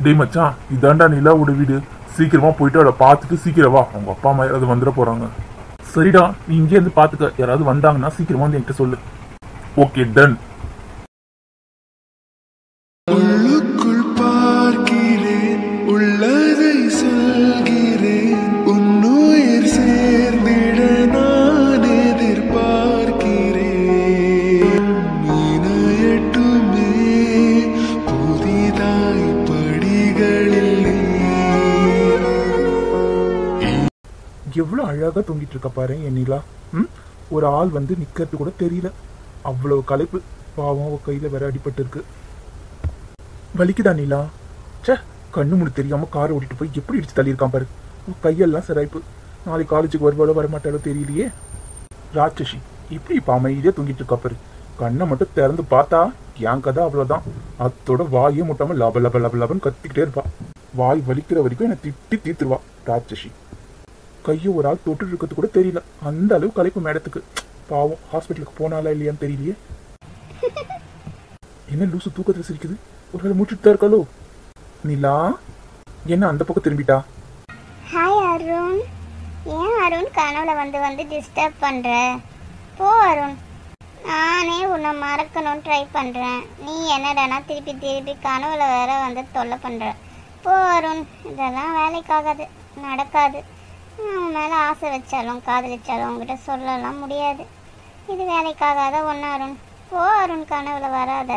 டேய் மச்சான் இதாண்டா நிலாவோட வீடு சீக்கிரமா போயிட்டு அவளை பார்த்துட்டு சீக்கிரம் வா அவங்க அப்பா அம்மா யாராவது வந்துட போறாங்க சரிடா நீ இங்கே இருந்து பார்த்துக்க யாராவது வந்தாங்கன்னா சீக்கிரமா வந்து என்கிட்ட சொல்லு ஓகே டன் உள்ளுக்குள் பார்க்கிறேன் உள்ளதை சொல்கிறேன் உன்னுயிர் சேர்ந்திட நான் எதிர்பார்க்கிறேன் இணையட்டுமே புதிதாய் படிகளில் நீ எவ்வளவு அழகா தூங்கிட்டு இருக்க பாரு என் நிலா ம் ஒரு ஆள் வந்து நிக்கிறது கூட தெரியல அவ்வளவு களைப்பு பாவம் அவ கையில வேற அடிபட்டு இருக்கு வலிக்குதா நிலா ச்சே கண்ணு முடி தெரியாம காரை ஓட்டிட்டு போய் எப்படி இடிச்சு தள்ளியிருக்கான் பாரு உன் கையெல்லாம் சிராய்ப்பு நாளைக்கு காலேஜுக்கு வருவாளோ வரமாட்டாளோ தெரியலையே ராட்சசி இப்படி இப்ப அமைதியா தூங்கிட்டு இருக்கா பாரு கண்ணை மட்டும் திறந்து பார்த்தா என் கதை அவ்வளவுதான் அத்தோட வாயே முட்டாம லப லப லப லபன்னு கத்திக்கிட்டே இருப்பா வாய் வலிக்கிற வரைக்கும் என்னை திட்டி தீத்துருவா ராட்சசி கையை ஒரு ஆள் தொட்டு இருக்கிறது கூட தெரியல அந்த அளவு களைப்பு மேடத்துக்கு பாவம் ஹாஸ்பிட்டலுக்கு போனாலா இல்லையான்னு தெரியலையே என்ன லூசு தூக்கத்துல சிரிக்குது ஒருவேளை மூச்சுட்டு தான் இருக்காளோ நிலா என்ன அந்த பக்கம் திரும்பிட்டா ஹாய் அருண் ஏன் அருண் கனவுல வந்து வந்து டிஸ்டர்ப் பண்ற போ அருண் நானே உன்னை மறக்கணும்னு ட்ரை பண்றேன் நீ என்னடானா திருப்பி திருப்பி கனவுல வேற வந்து தொல்லை பண்ற போ அருண் இதெல்லாம் வேலைக்காகாது நடக்காது உன் மேல ஆசை வச்சாலும் காதலிச்சாலும் உங்ககிட்ட சொல்லலாம் முடியாது இது வேலைக்காகாத ஒன்று அருண் போ அருண் கனவுல வராத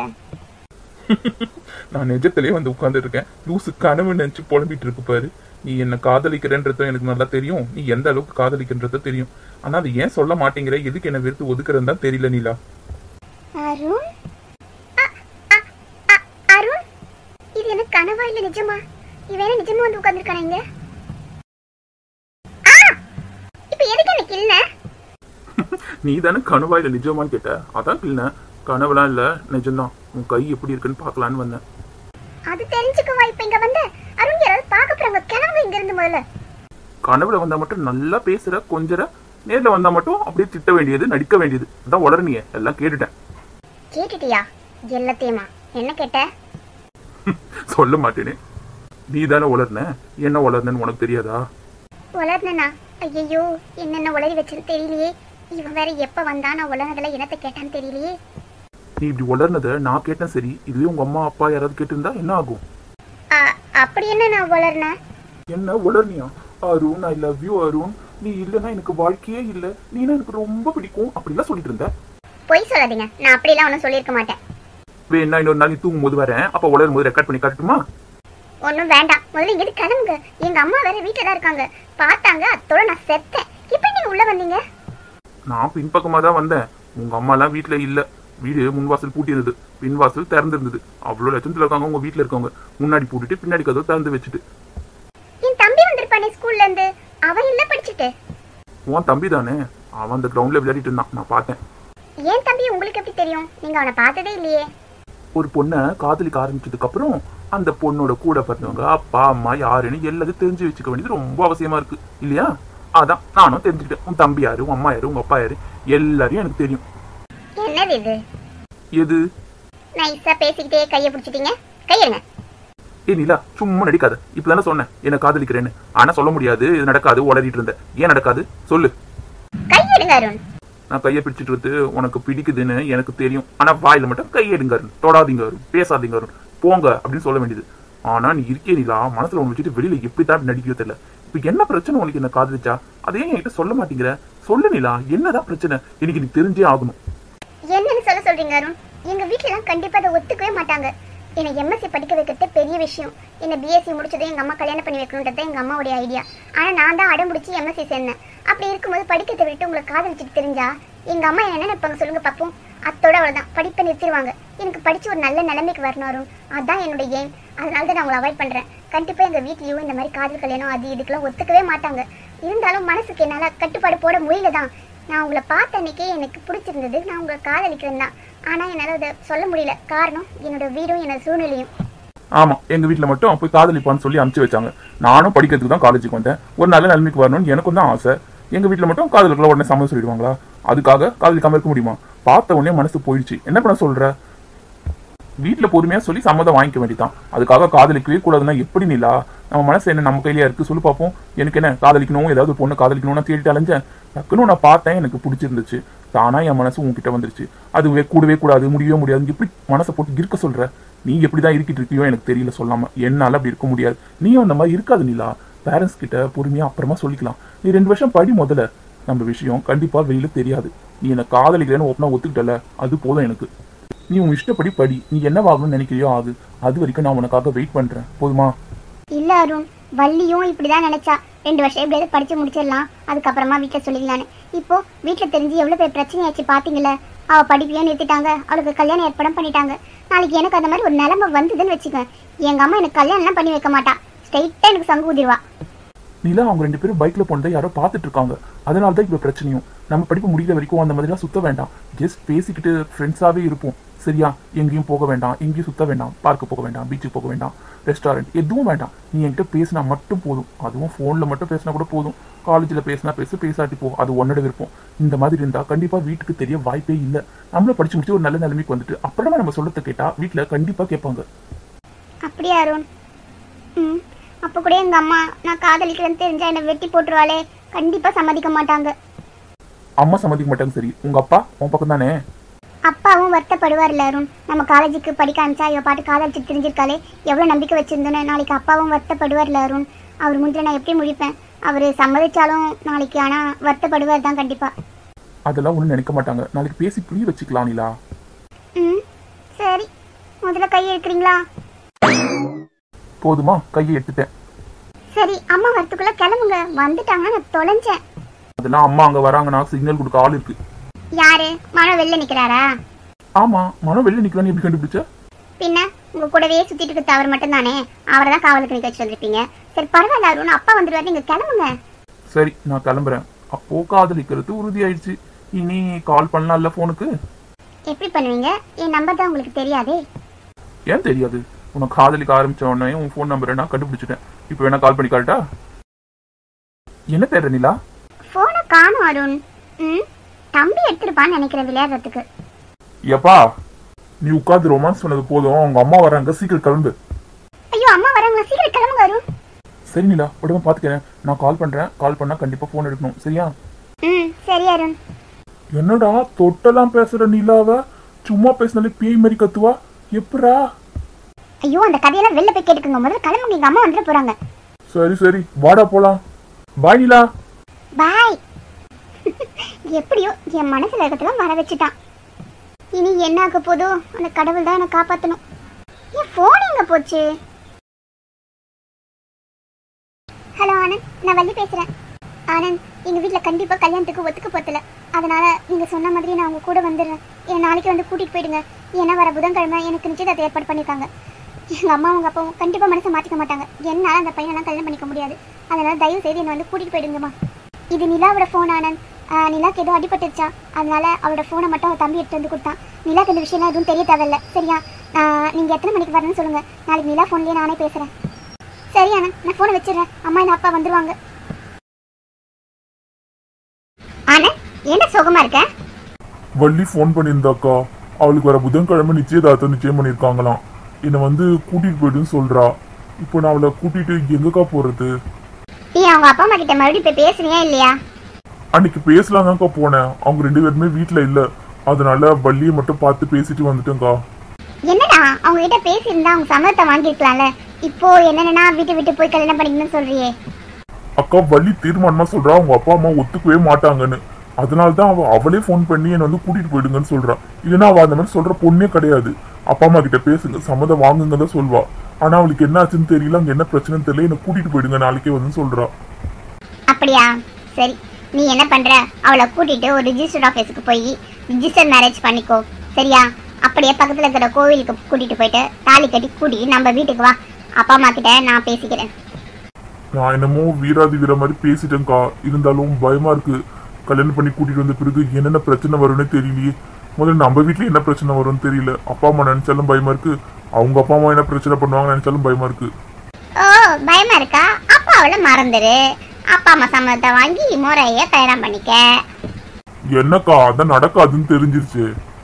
நான் நிஜத்திலே வந்து உட்கார்ந்து இருக்கேன் லூசு கனவு நினைச்சு புலம்பிட்டு இருக்கு பாரு நீ என்ன காதலிக்கிறன்றதும் எனக்கு நல்லா தெரியும் நீ எந்த அளவுக்கு காதலிக்கின்றதும் தெரியும் ஆனா அது ஏன் சொல்ல மாட்டேங்கிற எதுக்கு என்ன வெறுத்து ஒதுக்குறதுன்னு தான் தெரியல நீலா அருண் அ- அ- அ- அருண் இது என்ன கனவா இல்ல நிஜமா இவன் என்ன நிஜமா வந்து உட்கார்ந்துருக்கானே இங்க ஆ! இப்ப எதுக்கு எனக்கு இல்ல நீ தானே கனவா இல்ல நிஜமான்னு கேட்ட அதான் இல்ல கனவுலாம் இல்ல நிஜம்தான் உன் கை எப்படி இருக்குன்னு பார்க்கலான்னு வந்தேன் அது தெரிஞ்சுக்கவா இப்ப இங்க வந்த அருண் யாராவது பார்க்க போறாங்க கிளம்பு இங்க இருந்து முதல்ல கனவுல வந்தா மட்டும் நல்லா பேசுற கொஞ்சற நேர்ல வந்தா மட்டும் அப்படியே திட்ட வேண்டியது நடிக்க வேண்டியது அதான் உளறனியே எல்லாம் கேட்டுட்டேன் கேட்டுட்டியா எல்லாத்தையுமா என்ன கேட்ட சொல்ல மாட்டேனே நீ தானே உளர்ன என்ன உளர்னன்னு உனக்கு தெரியாதா உளர்னா ஐயோ என்னென்ன உளறி வச்சுன்னு தெரியலையே இவன் வேற எப்ப வந்தா நான் உலகத்துல என்னத்தை கேட்டான்னு தெரியலையே நீ இப்படி உளர்னதை நான் கேட்டேன் சரி இதுவே உங்க அம்மா அப்பா யாராவது கேட்டிருந்தா என்ன ஆகும் அ- அப்படி என்ன நான் உளர்னேன் என்ன உளர்னியா Arun I love you Arun நீ இல்லைன்னா எனக்கு வாழ்க்கையே இல்ல நீனா எனக்கு ரொம்ப பிடிக்கும் அப்படிலாம் சொல்லிட்டு இருந்த பொய் சொல்லாதீங்க நான் அப்படிலாம் ஒன்றும் சொல்லியிருக்க மாட்டேன் வேணா இன்னொரு நாள் நீ தூங்கும் போது வரேன் அப்ப உளரும் போது ரெக்கார்ட் பண்ணி காட்டுமா ஒன்றும் வேண்டாம் முதல்ல இங்கிட்டு கிளம்புங்க எங்க அம்மா வேற வீட்டில் தான் இருக்காங்க பார்த்தாங்க அத்தோட நான் செத்தேன் இப்போ நீங்க உள்ள வந்தீங்க நான் பின்பக்கமா தான் வந்தேன் உங்க அம்மா எல்லாம் வீட்டுல இல்ல வீடு முன்வாசல் பூட்டி இருந்தது பின்வாசல் திறந்திருந்தது அவ்வளவு லட்சத்துல இருக்காங்க உங்க வீட்டுல இருக்கவங்க முன்னாடி பூட்டிட்டு பின்னாடி கதவு திறந்து வச்சுட்டு என் தம்பி வந்திருப்பானே ஸ்கூல்ல இருந்து அவன் என்ன படிச்சுட்டு உன் தம்பி தானே அவன் அந்த கிரவுண்ட்ல விளையாடிட்டு இருந்தான் நான் பார்த்தேன் ஏன் தம்பி உங்களுக்கு எப்படி தெரியும் நீங்க அவனை பார்த்ததே இல்லையே ஒரு பொண்ணை காதலிக்க ஆரம்பிச்சதுக்கு அப்புறம் அந்த பொண்ணோட கூட பிறந்தவங்க அப்பா அம்மா யாருன்னு எல்லாத்தையும் தெரிஞ்சு வச்சுக்க வேண்டியது ரொம்ப அவசியமா இருக்கு இல்லையா அதான் நானும் தெரிஞ்சுக்கிட்டேன் உன் தம்பி யாரு உன் அம்மா யாரு உங்க அப்பா யாரு எல்லாரையும் எனக்கு தெரியும் என்னது இது எது நைஸா பேசிக்கிட்டே கையை பிடிச்சிட்டீங்க கையெடுங்க ஏ நிலா சும்மா நடிக்காத இப்பதானே சொன்னேன் என்ன காதலிக்கிறேன்னு ஆனா சொல்ல முடியாது இது நடக்காது உளறிட்டு இருந்த ஏன் நடக்காது சொல்லு கையெடுங்க அருண் நான் கையை பிடிச்சிட்டு இருந்து உனக்கு பிடிக்குதுன்னு எனக்கு தெரியும் ஆனா வாயில மட்டும் கையெடுங்க அருண் தொடாதீங்க அருண் பேசாதீங்க அருண் போங்க அப்படின்னு சொல்ல வேண்டியது ஆனா நீ இருக்கே நிலா மனசுல உன்னை வச்சுட்டு வெளியில எப்படி தான் நடிக்கவே தெரியல இப்ப என்ன பிரச்சனை உனக்கு என்ன காதலிச்சா அதே என்கிட்ட சொல்ல மாட்டேங்கிற சொல்லு நிலா என்னதான் பிரச்சனை இன்னைக்கு நீ தெரிஞ்சே ஆகணும் என்னன்னு சொல்ல சொல்றீங்க அருண் எங்க வீட்டுல எல்லாம் கண்டிப்பா அதை ஒத்துக்கவே மாட்டாங்க என்னை எம்எஸ்சி படிக்க வைக்கிறது பெரிய விஷயம் என்னை பிஎஸ்சி முடிச்சதும் எங்க அம்மா கல்யாணம் பண்ணி வைக்கணுன்றது எங்க அம்மாவுடைய ஐடியா ஆனா நான் தான் அடம் பிடிச்சி எம்எஸ்சி சேர்ந்தேன் அப்படி இருக்கும்போது படிக்கிறதை விட்டு உங்களை காதலிச்சுட்டு தெரிஞ்சா எங்க அம்மா என்ன நினைப்பாங்க சொல்லுங்க பாப்போம் அத்தோட அவ்வளவுதான் படிப்பை நிறுத்திடுவாங்க எனக்கு படிச்சு ஒரு நல்ல நிலைமைக்கு வரணும் அருண் அதான் என்னோட எய்ம் அதனால தான் நான் உங்களை அவாய்ட் பண்றேன் கண்டிப்பா எங்க வீட்லயும் இந்த மாதிரி காதல் கல்யாணம் அது இதுக்கெல்லாம் ஒத்துக்கவே மாட்டாங்க இருந்தாலும் மனசுக்கு என்னால கட்டுப்பாடு போட முடியல தான் நான் உங்களை பார்த்த அன்னைக்கே எனக்கு பிடிச்சிருந்தது நான் உங்களை காதலிக்கிறேன் தான் ஆனால் என்னால் அதை சொல்ல முடியல காரணம் என்னோட வீடும் என்னோட சூழ்நிலையும் ஆமா எங்க வீட்ல மட்டும் போய் காதலிப்பான்னு சொல்லி அனுப்பிச்சு வச்சாங்க நானும் படிக்கிறதுக்கு தான் காலேஜுக்கு வந்தேன் ஒரு நல்ல நிலைமைக்கு வரணும்னு எனக்கும் தான் ஆசை எங்க வீட்ல மட்டும் காதலுக்குள்ள உடனே சம்மதம் சொல்லிடுவாங்களா அதுக்காக காதலிக்காம இருக்க முடியுமா பார்த்த உடனே மனசு போயிடுச்சு என்ன பண்ண சொல்ற வீட்டுல பொறுமையா சொல்லி சம்மதம் வாங்கிக்க வேண்டியதான் அதுக்காக காதலிக்கவே கூடாதுன்னா எப்படி நிலா நம்ம மனசு என்ன நம்ம கையிலயா இருக்கு சொல்லு பார்ப்போம் எனக்கு என்ன காதலிக்கணும் ஏதாவது ஒரு பொண்ணு காதலிக்கணும்னு தேடிட்டு அலைஞ்சேன் டக்குன்னு நான் பார்த்தேன் எனக்கு பிடிச்சிருந்துச்சு தானா என் மனசு உன்கிட்ட வந்துருச்சு அதுவே கூடவே கூடாது முடியவே முடியாது எப்படி மனசை போட்டு இருக்க சொல்ற நீ எப்படிதான் இருக்கிட்டு இருக்கியோ எனக்கு தெரியல சொல்லாம என்னால அப்படி இருக்க முடியாது நீயும் அந்த மாதிரி இருக்காது நிலா பேரண்ட்ஸ் கிட்ட பொறுமையா அப்புறமா சொல்லிக்கலாம் நீ ரெண்டு வருஷம் படி முதல்ல நம்ம விஷயம் கண்டிப்பா வெளியில தெரியாது நீ என்ன காதலிக்கிறேன்னு ஓப்பனா ஒத்துக்கிட்டல அது போதும் எனக்கு நீ உன் இஷ்டப்படி படி நீ என்னவாகணும்னு நினைக்கிறியோ ஆகு அது வரைக்கும் நான் உனக்காக வெயிட் பண்றேன் போதுமா இல்ல அருண் வள்ளியும் இப்படிதான் நினைச்சா ரெண்டு வருஷம் எப்படியாவது படிச்சு முடிச்சிடலாம் அதுக்கப்புறமா வீட்டுல சொல்லிக்கலான்னு இப்போ வீட்டுல தெரிஞ்சு எவ்வளவு பேர் பிரச்சனையாச்சு பாத்தீங்களே அவ படிப்பையும் நிறுத்திட்டாங்க அவளுக்கு கல்யாணம் ஏற்பாடும் பண்ணிட்டாங்க நாளைக்கு எனக்கு அந்த மாதிரி ஒரு நிலைமை வந்ததுன்னு வச்சுக்க எங்க அம்மா எனக்கு கல்யாணம்லாம் பண்ணி வைக்க மாட்டா ஸ்ட்ரைட்டா எனக்கு சங்கு ஊதிடுவா நிலா அவங்க ரெண்டு பேரும் பைக்ல போனதை யாரோ பார்த்துட்டு இருக்காங்க அதனால தான் இப்போ பிரச்சனையும் நம்ம படிப்பு முடிக்கிற வரைக்கும் அந்த மாதிரிலாம் சுத்த வேண்டாம் ஜஸ்ட் பேசிக்கிட்டு ஃப்ரெண்ட்ஸாவே இருப்போம் சரியா எங்கேயும் போக வேண்டாம் எங்கேயும் சுத்த வேண்டாம் பார்க்க போக வேண்டாம் பீச்சுக்கு போக வேண்டாம் ரெஸ்டாரண்ட் எதுவும் வேண்டாம் நீ என்கிட்ட பேசினா மட்டும் போதும் அதுவும் ஃபோனில் மட்டும் பேசினா கூட போதும் காலேஜில் பேசினா பேசு பேசாட்டி போ அது உன்னோட விருப்பம் இந்த மாதிரி இருந்தா கண்டிப்பா வீட்டுக்கு தெரிய வாய்ப்பே இல்லை நம்மள படிச்சு முடிச்சு ஒரு நல்ல நிலைமைக்கு வந்துட்டு அப்புறமா நம்ம சொல்லத்தை கேட்டா வீட்டில் கண்டிப்பா கேட்பாங்க அப்படியா அருண் ம் அப்போ கூட எங்க அம்மா நான் காதலிக்கிறேன்னு தெரிஞ்சா என்னை வெட்டி போட்டுருவாளே கண்டிப்பா சம்மதிக்க மாட்டாங்க அம்மா சம்மதிக்க மாட்டாங்க சரி உங்க அப்பா உன் பக்கம் தானே அப்பாவும் வருத்தப்படுவார்ல அருண் நம்ம காலேஜுக்கு படிக்க அனுப்பிச்சா இவ பாட்டு காதலிச்சு தெரிஞ்சிருக்காளே எவ்வளோ நம்பிக்கை வச்சிருந்தோன்னு நாளைக்கு அப்பாவும் வருத்தப்படுவார்ல அருண் அவர் முந்திர நான் எப்படி முடிப்பேன் அவர் சம்மதிச்சாலும் நாளைக்கு ஆனால் வருத்தப்படுவார் தான் கண்டிப்பா அதெல்லாம் ஒன்றும் நினைக்க மாட்டாங்க நாளைக்கு பேசி புரிய வச்சுக்கலாம் நிலா ம் சரி முதல்ல கை எடுக்கிறீங்களா போதுமா கையை எடுத்துட்டேன் சரி அம்மா வரத்துக்குள்ள கிளம்புங்க வந்துட்டாங்கன்னா நான் தொலைஞ்சேன் அதெல்லாம் அம்மா அங்க வராங்கன்னா சிக்னல் கொடுக்க ஆள் இருக்கு யாரு மனம் வெளில நிற்கிறாரா ஆமா மனம் வெளில நிக்கலாம்னு எப்படி கண்டுபிடிச்ச பின்ன உங்க கூடவே சுத்திட்டு இருக்க அவர் மட்டும் தானே அவரை தான் காவலுக்கு நிக்க வச்சு வந்திருப்பீங்க சரி பரவாயில்ல அருண் அப்பா வந்துருவாரு நீங்க கிளம்புங்க சரி நான் கிளம்புறேன் அப்போ காதலிக்கிறது உறுதியாயிடுச்சு இனி கால் பண்ணலாம்ல போனுக்கு எப்படி பண்ணுவீங்க என் நம்பர் தான் உங்களுக்கு தெரியாதே ஏன் தெரியாது உனக்கு காதலிக்க ஆரம்பிச்ச உடனே உன் ஃபோன் நம்பரை நான் கண்டுபிடிச்சிட்டேன் இப்போ வேணா கால் பண்ணி காட்டா என்ன தேடுற நிலா போனை காணும் அருண் ம் தம்பி எடுத்துருப்பான்னு நினைக்கிறேன் விளையாடுறதுக்கு எப்பா நீ உட்காந்து ரொமான்ஸ் பண்ணது போதும் அவங்க அம்மா வராங்க சீக்கிரம் கிளம்பு ஐயோ அம்மா வராங்களா சீக்கிரம் கிளம்புங்க அருண் சரி நிலா உடனே பாத்துக்கிறேன் நான் கால் பண்றேன் கால் பண்ணா கண்டிப்பா போன் எடுக்கணும் சரியா ம் சரி அருண் என்னடா தொட்டெல்லாம் பேசுற நிலாவ சும்மா பேசினாலே பேய் மாதிரி கத்துவா எப்படா ஐயோ அந்த கதையெல்லாம் வெளில போய் கேட்டுக்கோங்க முதல்ல கிளம்புங்க எங்க அம்மா வந்துட போறாங்க சரி சரி வாடா போலாம் பாய் நிலா பாய் எப்படியோ என் மனசுல இருக்கிறதெல்லாம் வர வச்சுட்டான் இனி என்ன ஆக போதோ அந்த கடவுள் தான் என்னை காப்பாத்தணும் என் போன் எங்க போச்சு ஹலோ ஆனந்த் நான் வள்ளி பேசுறேன் ஆனந்த் எங்க வீட்ல கண்டிப்பா கல்யாணத்துக்கு ஒத்துக்க போத்தல அதனால நீங்க சொன்ன மாதிரி நான் உங்க கூட வந்துடுறேன் என் நாளைக்கு வந்து கூட்டிட்டு போயிடுங்க ஏன்னா வர புதன்கிழமை எனக்கு நிச்சயதார்த்தம் ஏற்பாடு பண்ணிருக்காங்க எங்க அம்மா உங்க அப்பாவும் கண்டிப்பா மனசை மாத்திக்க மாட்டாங்க என்னால அந்த பையனெல்லாம் கல்யாணம் பண்ணிக்க முடியாது அதனால தயவு செய்து என்னை வந்து கூட்டிட்டு போயிடுங்கம்மா இது நிலாவோட ஃபோன் ஆனந்த் ஆஹ் நிலாக்கு ஏதோ அடிபட்டுருச்சா அதனால அவளோட ஃபோனை மட்டும் அவள் தம்பி எடுத்து வந்து கொடுத்தான் நிலாக்கு இந்த விஷயம்லாம் எதுவும் தெரிய தேவையில்ல சரியா ஆஹ் நீங்க எத்தனை மணிக்கு வரணும்னு சொல்லுங்க நாளைக்கு நிலா ஃபோன்லயே நானே பேசுறேன் சரி ஆனந்த் நான் ஃபோனை வச்சிடுறேன் அம்மா இல்ல அப்பா வந்துருவாங்க ஆனந்த் என்ன சுகமா இருக்க வள்ளி ஃபோன் பண்ணியிருந்தாக்கா அவளுக்கு வர புதன்கிழமை நிச்சயதார்த்தம் நிச்சயம் பண்ணியிருக்காங்களாம் என்னை வந்து கூட்டிட்டு போயிடுன்னு சொல்றா இப்போ நான் அவளை கூட்டிட்டு எங்கக்கா போறது நீ அவங்க அப்பா அம்மா கிட்ட மறுபடியும் போய் பேசுறியா இல்லையா அன்னைக்கு பேசலாம் தான்க்கா போனேன் அவங்க ரெண்டு பேருமே வீட்ல இல்ல அதனால வள்ளியை மட்டும் பார்த்து பேசிட்டு வந்துட்டேங்க்கா என்னடா அவங்க கிட்ட பேசியிருந்தா அவங்க சம்மதத்தை வாங்கியிருக்கலாம்ல இப்போ என்னன்னா வீட்டை விட்டு போய் கல்யாணம் பண்ணிக்கணும்னு சொல்றியே அக்கா வள்ளி தீர்மானமா சொல்றா அவங்க அப்பா அம்மா ஒத்துக்கவே மாட்டாங்கன்னு அதனால தான் அவ அவளே ஃபோன் பண்ணி என்னை வந்து கூட்டிட்டு போயிடுங்கன்னு சொல்றா இல்லைன்னா அவ அந்த மாதிரி சொல்ற பொண்ணே கிடையாது அப்பா அம்மா கிட்ட பேசுங்க சம்மதம் வாங்குங்க தான் சொல்வா ஆனா அவளுக்கு என்ன ஆச்சுன்னு தெரியல அங்க என்ன பிரச்சனைன்னு தெரியல என்னை கூட்டிட்டு போயிடுங்க நாளைக்கே வந்து சொல்றா அப்படியா சரி நீ என்ன பண்ற அவளை கூட்டிட்டு ஒரு ரிஜிஸ்டர் ஆஃபீஸுக்கு போய் ரிஜிஸ்டர் மேரேஜ் பண்ணிக்கோ சரியா அப்படியே பக்கத்துல இருக்கிற கோவிலுக்கு கூட்டிட்டு போயிட்டு தாலி கட்டி கூட்டிட்டு நம்ம வீட்டுக்கு வா அப்பா அம்மா கிட்ட நான் பேசிக்கிறேன் நான் என்னமோ வீராதி வீர மாதிரி பேசிட்டேன்க்கா இருந்தாலும் பயமா இருக்கு கல்யாணம் பண்ணி கூட்டிட்டு வந்த பிறகு என்னென்ன பிரச்சனை வரும்னே தெரியலையே முதல்ல நம்ம வீட்ல என்ன பிரச்சனை வரும்னு தெரியல அப்பா அம்மா நினைச்சாலும் பயமா இருக்கு அவங்க அப்பா அம்மா என்ன பிரச்சனை பண்ணுவாங்க நினைச்சாலும் பயமா இருக்கு ஓ பயமா இருக்கா அப்பா அவளை மறந்துரு அப்பா அம்மா சம்மதத்தை வாங்கி முறைய கல்யாணம் பண்ணிக்க என்னக்கா அதான் நடக்காதுன்னு தெரிஞ்சிருச்சு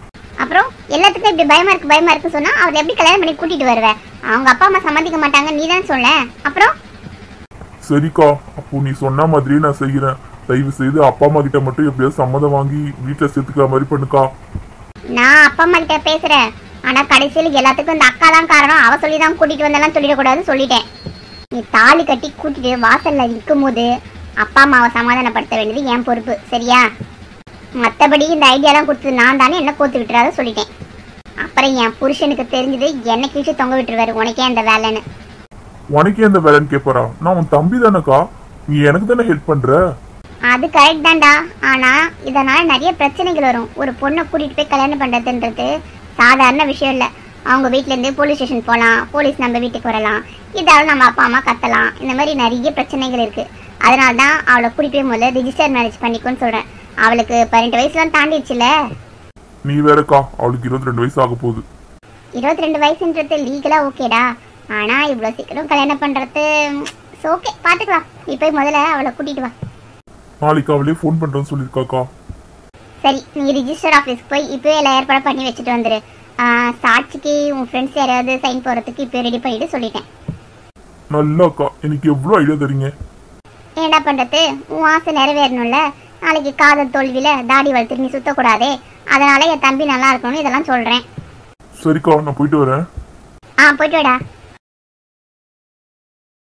அப்புறம் எல்லாத்துக்கும் இப்படி பயமா இருக்கு பயமா இருக்கு சொன்னா அவளை எப்படி கல்யாணம் பண்ணி கூட்டிட்டு வருவ அவங்க அப்பா அம்மா சம்மதிக்க மாட்டாங்க நீ தான் சொல்ல அப்புறம் சரிக்கா அப்போ நீ சொன்ன மாதிரியே நான் செய்யறேன் தயவு செய்து அப்பா அம்மா கிட்ட மட்டும் எப்படியாவது சம்மதம் வாங்கி வீட்டுல சேர்த்துக்கிற மாதிரி பண்ணுக்கா நான் அப்பா அம்மா கிட்ட பேசுறேன் ஆனா கடைசியில் எல்லாத்துக்கும் இந்த அக்கா தான் காரணம் அவ சொல்லி தான் கூட்டிட்டு வந்தெல்லாம் சொல்லிடக்கூடாதுன்னு சொல்லிட்டேன் நீ தாலி கட்டி கூட்டிட்டு வாசல்ல நிற்கும் போது அப்பா அம்மாவை சமாதானப்படுத்த வேண்டியது என் பொறுப்பு சரியா மற்றபடி இந்த ஐடியாலாம் கொடுத்தது நான் தானே என்ன கோத்து விட்டுறாத சொல்லிட்டேன் அப்புறம் என் புருஷனுக்கு தெரிஞ்சது என்னை கீழ்ச்சி தொங்க விட்டுருவாரு உனக்கே அந்த வேலைன்னு உனக்கே அந்த வேலைன்னு கேட்பாரா நான் உன் தம்பி தானேக்கா நீ எனக்கு தானே ஹெல்ப் பண்ற அது கரெக்ட் தான்டா ஆனா இதனால நிறைய பிரச்சனைகள் வரும் ஒரு பொண்ணை கூட்டிட்டு போய் கல்யாணம் பண்றதுன்றது சாதாரண விஷயம் இல்ல அவங்க வீட்ல இருந்து போலீஸ் ஸ்டேஷன் போகலாம் போலீஸ் நம்ம வீட்டுக்கு வரலாம் இதால நம்ம அப்பா அம்மா கத்தலாம் இந்த மாதிரி நிறைய பிரச்சனைகள் இருக்கு அதனால தான் அவளை கூட்டிட்டு போய் முதல்ல ரிஜிஸ்டர் மேரேஜ் பண்ணிக்கோன்னு சொல்றேன் அவளுக்கு பதினெட்டு வயசுலாம் தாண்டிடுச்சுல நீ வேறக்கா அவளுக்கு இருபத்தி ரெண்டு வயசு ஆக போகுது இருபத்தி ரெண்டு வயசுன்றது லீகலா ஓகேடா ஆனா இவ்வளவு சீக்கிரம் கல்யாணம் பண்றது ஓகே பாத்துக்கலாம் நீ போய் முதல்ல அவளை கூட்டிட்டு வா நாளைக்கு அவளே ஃபோன் பண்றேன்னு சொல்லியிருக்காக்கா சரி நீ ரிஜிஸ்டர் ஆஃபீஸ்க்கு போய் இப்போயே எல்லாம் ஏற்பாடு பண்ணி வச்சுட்டு வந்துரு ஆ, சாட்சிக்கு உன் ஃப்ரெண்ட்ஸ் யாராவது சைன் போடுறதுக்கு இப்போ ரெடி பண்ணிட்டு சொல்லிட்டேன் நல்லா அக்கா எனக்கு எவ்வளவு ஐடியா தரீங்க என்ன பண்ணுறது உன் ஆசை நிறைவேறணும்ல நாளைக்கு காதல் தோல்வியில் தாடி வளர்த்து நீ சுத்தக்கூடாதே அதனால என் தம்பி நல்லா இருக்கணும்னு இதெல்லாம் சொல்கிறேன் சரிக்கா நான் போயிட்டு வரேன் ஆ போயிட்டு வாடா